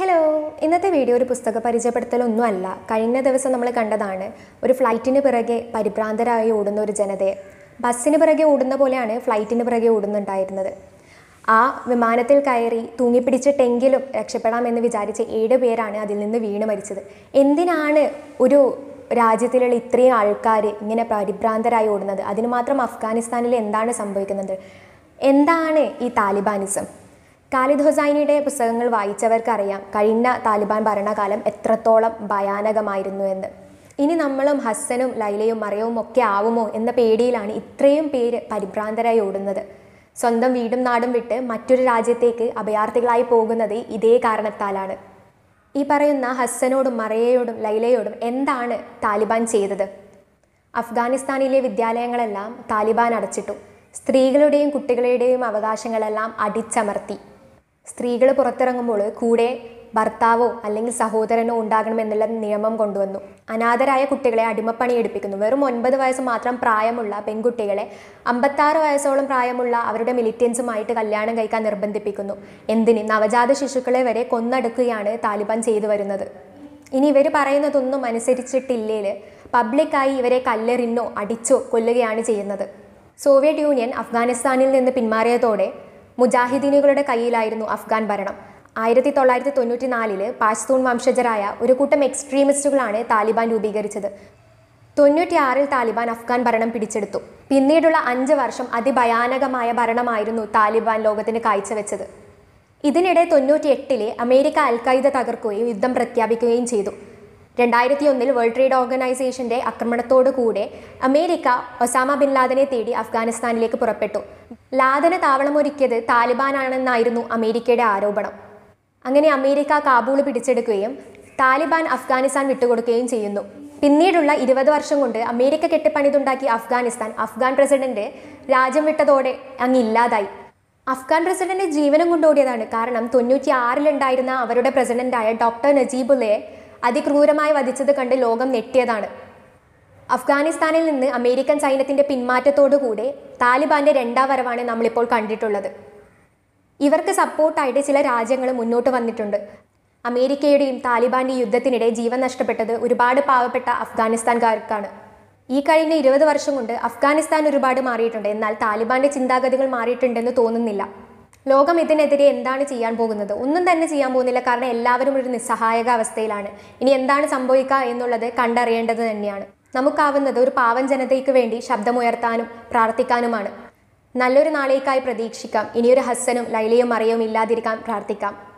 hello ഇന്നത്തെ video ഒരു പുസ്തക പരിചയപ്പെടുത്തലൊന്നുമല്ല കഴിഞ്ഞ ദിവസം നമ്മൾ കണ്ടതാണ് ഒരു ഫ്ലൈറ്റിന് പിറകെ പരിഭ്രാന്തരായി ഓടുന്ന ഒരു ജനതയെ ബസ്സിന് പിറകെ ഓടുന്ന പോലെയാണ് ഫ്ലൈറ്റിന് പിറകെ ഓടുന്നുണ്ടായിരുന്നത് ആ വിമാനത്തിൽ കയറി തൂങ്ങിപ്പിടിച്ചിട്ടെങ്കിലും രക്ഷപ്പെടാമെന്ന് വിചാരിച്ച ഏഴ് പേരാണ് അതിൽ നിന്ന് വീണ് മരിച്ചത് എന്തിനാണ് ഒരു രാജ്യത്തിലുള്ള ഇത്രയും ആൾക്കാർ ഇങ്ങനെ പരിഭ്രാന്തരായി ഓടുന്നത് അതിന് മാത്രം അഫ്ഗാനിസ്ഥാനിൽ എന്താണ് സംഭവിക്കുന്നത് എന്താണ് ഈ താലിബാനിസം ഖാലിദ് ഹുസൈനിയുടെ പുസ്തകങ്ങൾ വായിച്ചവർക്കറിയാം കഴിഞ്ഞ താലിബാൻ ഭരണകാലം എത്രത്തോളം ഭയാനകമായിരുന്നു എന്ന് ഇനി നമ്മളും ഹസ്സനും ലൈലയും മറിയവും ഒക്കെ ആവുമോ എന്ന പേടിയിലാണ് ഇത്രയും പേര് പരിഭ്രാന്തരായി ഓടുന്നത് സ്വന്തം വീടും നാടും വിട്ട് മറ്റൊരു രാജ്യത്തേക്ക് അഭയാർത്ഥികളായി പോകുന്നത് ഇതേ കാരണത്താലാണ് ഈ പറയുന്ന ഹസ്സനോടും മറിയയോടും ലൈലയോടും എന്താണ് താലിബാൻ ചെയ്തത് അഫ്ഗാനിസ്ഥാനിലെ വിദ്യാലയങ്ങളെല്ലാം താലിബാൻ അടച്ചിട്ടു സ്ത്രീകളുടെയും കുട്ടികളുടെയും അവകാശങ്ങളെല്ലാം അടിച്ചമർത്തി സ്ത്രീകൾ പുറത്തിറങ്ങുമ്പോൾ കൂടെ ഭർത്താവോ അല്ലെങ്കിൽ സഹോദരനോ ഉണ്ടാകണമെന്നുള്ള നിയമം കൊണ്ടുവന്നു അനാഥരായ കുട്ടികളെ അടിമപ്പണി എടുപ്പിക്കുന്നു വെറും ഒൻപത് വയസ്സ് മാത്രം പ്രായമുള്ള പെൺകുട്ടികളെ അമ്പത്താറ് വയസ്സോളം പ്രായമുള്ള അവരുടെ മിലിറ്റൻസുമായിട്ട് കല്യാണം കഴിക്കാൻ നിർബന്ധിപ്പിക്കുന്നു എന്തിന് നവജാത ശിശുക്കളെ വരെ കൊന്നടുക്കുകയാണ് താലിബാൻ ചെയ്തു വരുന്നത് ഇനി ഇവർ പറയുന്നതൊന്നും അനുസരിച്ചിട്ടില്ലേൽ പബ്ലിക്കായി ഇവരെ കല്ലെറിഞ്ഞോ അടിച്ചോ കൊല്ലുകയാണ് ചെയ്യുന്നത് സോവിയറ്റ് യൂണിയൻ അഫ്ഗാനിസ്ഥാനിൽ നിന്ന് പിന്മാറിയതോടെ മുജാഹിദീനുകളുടെ കയ്യിലായിരുന്നു അഫ്ഗാൻ ഭരണം ആയിരത്തി തൊള്ളായിരത്തി തൊണ്ണൂറ്റി നാലില് പാശ്തൂൺ വംശജരായ ഒരു കൂട്ടം എക്സ്ട്രീമിസ്റ്റുകളാണ് താലിബാൻ രൂപീകരിച്ചത് തൊണ്ണൂറ്റിയാറിൽ താലിബാൻ അഫ്ഗാൻ ഭരണം പിടിച്ചെടുത്തു പിന്നീടുള്ള അഞ്ച് വർഷം അതിഭയാനകമായ ഭരണമായിരുന്നു താലിബാൻ ലോകത്തിന് കാഴ്ചവെച്ചത് ഇതിനിടെ തൊണ്ണൂറ്റി എട്ടിലെ അമേരിക്ക അൽഖൈദ തകർക്കുകയും യുദ്ധം പ്രഖ്യാപിക്കുകയും ചെയ്തു രണ്ടായിരത്തി ഒന്നിൽ വേൾഡ് ട്രേഡ് ഓർഗനൈസേഷന്റെ ആക്രമണത്തോടു കൂടെ അമേരിക്ക ഒസാമ ബിൻ ലാദനെ തേടി അഫ്ഗാനിസ്ഥാനിലേക്ക് പുറപ്പെട്ടു ലാദന് താവളമൊരുക്കിയത് താലിബാനാണെന്നായിരുന്നു അമേരിക്കയുടെ ആരോപണം അങ്ങനെ അമേരിക്ക കാബൂൾ പിടിച്ചെടുക്കുകയും താലിബാൻ അഫ്ഗാനിസ്ഥാൻ വിട്ടുകൊടുക്കുകയും ചെയ്യുന്നു പിന്നീടുള്ള ഇരുപത് വർഷം കൊണ്ട് അമേരിക്ക കെട്ടിപ്പണിതുണ്ടാക്കിയ അഫ്ഗാനിസ്ഥാൻ അഫ്ഗാൻ പ്രസിഡന്റ് രാജ്യം വിട്ടതോടെ അങ്ങ് ഇല്ലാതായി അഫ്ഗാൻ പ്രസിഡന്റ് ജീവനം കൊണ്ടോടിയതാണ് കാരണം തൊണ്ണൂറ്റി ആറിലുണ്ടായിരുന്ന അവരുടെ പ്രസിഡന്റായ ഡോക്ടർ നജീബുല്ലയെ അതിക്രൂരമായി വധിച്ചത് കണ്ട് ലോകം ഞെട്ടിയതാണ് അഫ്ഗാനിസ്ഥാനിൽ നിന്ന് അമേരിക്കൻ സൈന്യത്തിന്റെ പിന്മാറ്റത്തോടുകൂടെ താലിബാന്റെ രണ്ടാം വരവാണ് നമ്മളിപ്പോൾ കണ്ടിട്ടുള്ളത് ഇവർക്ക് സപ്പോർട്ടായിട്ട് ചില രാജ്യങ്ങൾ മുന്നോട്ട് വന്നിട്ടുണ്ട് അമേരിക്കയുടെയും താലിബാന്റെ യുദ്ധത്തിനിടെ ജീവൻ നഷ്ടപ്പെട്ടത് ഒരുപാട് പാവപ്പെട്ട അഫ്ഗാനിസ്ഥാൻകാർക്കാണ് ഈ കഴിഞ്ഞ ഇരുപത് വർഷം കൊണ്ട് അഫ്ഗാനിസ്ഥാൻ ഒരുപാട് മാറിയിട്ടുണ്ട് എന്നാൽ താലിബാന്റെ ചിന്താഗതികൾ മാറിയിട്ടുണ്ടെന്ന് തോന്നുന്നില്ല ലോകം ഇതിനെതിരെ എന്താണ് ചെയ്യാൻ പോകുന്നത് ഒന്നും തന്നെ ചെയ്യാൻ പോകുന്നില്ല കാരണം എല്ലാവരും ഒരു നിസ്സഹായക അവസ്ഥയിലാണ് ഇനി എന്താണ് സംഭവിക്കുക എന്നുള്ളത് കണ്ടറിയേണ്ടത് തന്നെയാണ് നമുക്കാവുന്നത് ഒരു പാവം ജനതയ്ക്ക് വേണ്ടി ശബ്ദമുയർത്താനും പ്രാർത്ഥിക്കാനുമാണ് നല്ലൊരു നാളേക്കായി പ്രതീക്ഷിക്കാം ഇനിയൊരു ഹസ്സനും ലൈലയും മറിയവും ഇല്ലാതിരിക്കാൻ പ്രാർത്ഥിക്കാം